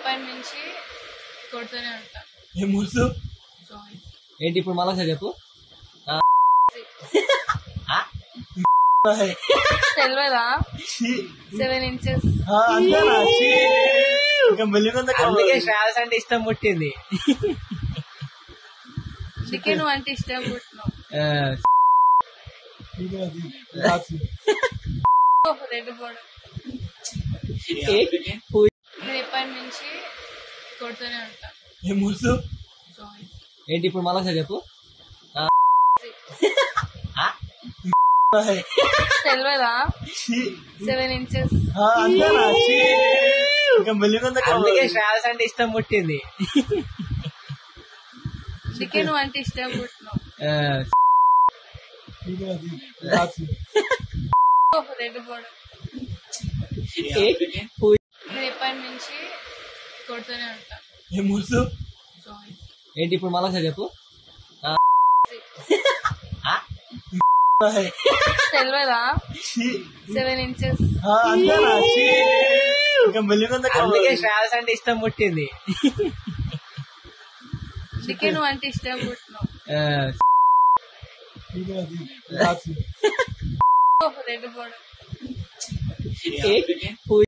రేపటి నుంచి కొడుతూనే ఉంటా ఏం మురుసు సారీ ఏంటి ఇప్పుడు మళ్ళా ఒకసారి చెప్పు తెలియదా ఛీ. సెవెన్ ఇంచెస్ ఆ, అంతేనా ఛీ. ఇంకా మెల్లినంత అందుకే శ్రావస్ అంటే ఇష్టం పుట్టింది అందుకే నువ్వు అంటే ఇష్టం పుట్టినావు ఆ, రెడ్ బోర్డు ఏ- పూ- రేపటి నుంచి కొడుతూనే ఉంటా ఏం మురుసు సారీ ఏంటి ఇప్పుడు మళ్ళా ఒకసారి చెప్పు తెలియదా ఛీ. సెవెన్ ఇంచెస్ ఆ, అంతేనా ఛీ. ఇంకా మెల్లినంత అందుకే శ్రావస్ అంటే ఇష్టం పుట్టింది అందుకే నువ్వు అంటే ఇష్టం పుట్టినావు ఆ, రెడ్ బోర్డు ఏ- పూ- రేపటి నుంచి కొడుతూనే ఉంటా ఏం మురుసు సారీ ఏంటి ఇప్పుడు మళ్ళా ఒకసారి చెప్పు తెలియదా ఛీ. సెవెన్ ఇంచెస్ ఆ, అంతేనా ఛీ. ఇంకా మెల్లినంత అందుకే శ్రావస్ అంటే ఇష్టం పుట్టింది అందుకే నువ్వు అంటే ఇష్టం పుట్టినావు ఆ, రెడ్ బోర్డు ఏ- పూ-